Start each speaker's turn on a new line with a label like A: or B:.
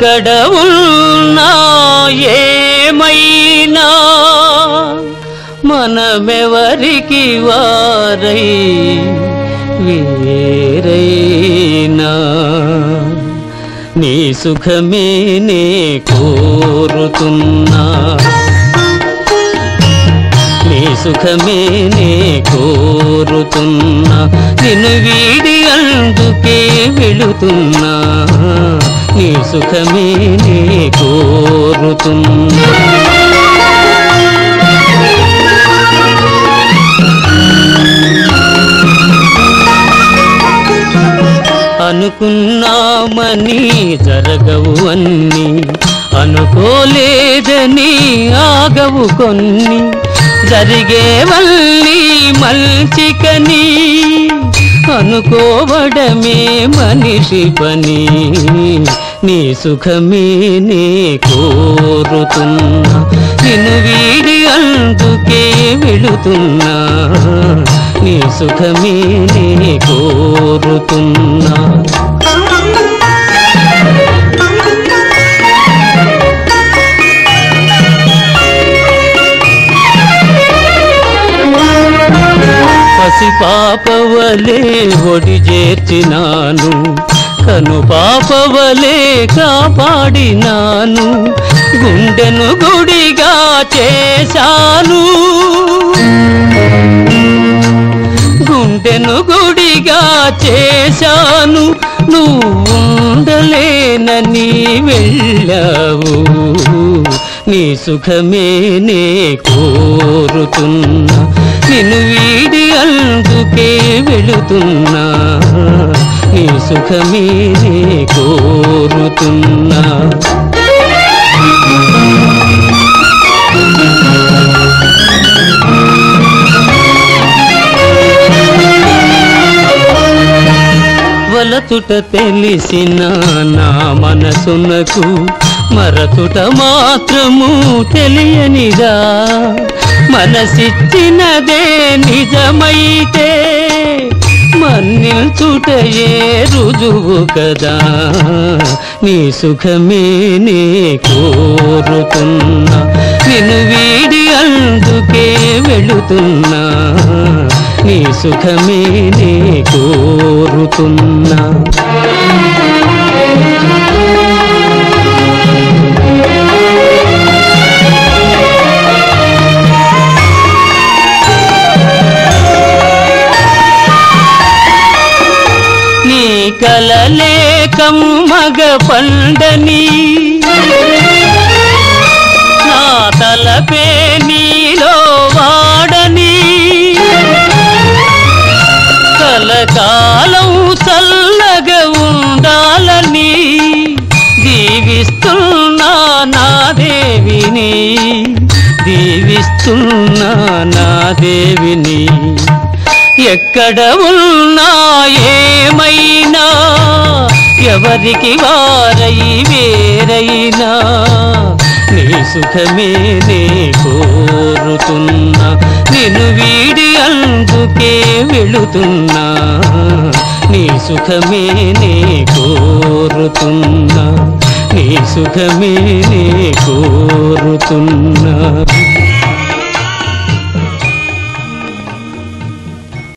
A: ఎక్కడ ఉన్నా ఏమైనా మనమెవరికి వారై వేరైనా నీ సుఖమే నే కోరుతున్నా నీ సుఖమే నే కోరుతున్నా నిన్ను వీడి అందుకే వెళుతున్నా నీ సుఖమే నే కోరుతున్నా అనుకున్నామని జరగవు అన్ని అనుకోలేదని ఆగవు కొన్ని జరిగేవల్లి మల్చికని అనుకోవడమే మనిషి పని నీ సుఖమే నే కోరుతున్నా నిన్ను వీడి అందుకే వెళుతున్నా నీ సుఖమే నే కోరుతున్నా పసి పాపవలే ఒడి చేర్చినాను కను పాపవలే కాపాడినాను గుండెను గుడిగా చేశాను గుండెను గుడిగా చేశాను నువ్వు ఉండలేనని వెళ్ళావు నీ సుఖమే నే కోరుతున్నా నిన్ను వీడి అందుకే వెళుతున్నా నీ సుఖమే నే కోరుతున్నా వలతుట తెలిసిన నా మనసునకు మరతుట మాత్రము తెలియనిదా మనసిచ్చినదే నిజమైతే మన్నిల్చుటయే రుజువు కదా నీ సుఖమే నే కోరుతున్నా నిన్ను వీడి అందుకే వెళుతున్నా నీ సుఖమే నే కోరుతున్నా నీ కలలే కమ్మగ పండని నా తలపే నీలో వాడని కలకాలం చల్లగా ఉండాలని దీవిస్తున్నా నా దేవిని దీవిస్తున్నా నా దేవిని ఎక్కడ ఉన్నా ఏమైనా ఎవరికి వారై వేరైనా నీ సుఖమే నే కోరుతున్నా నిన్ను వీడి అందుకే వెళుతున్నా నీ సుఖమే నే కోరుతున్నా నీ సుఖమే నే కోరుతున్నా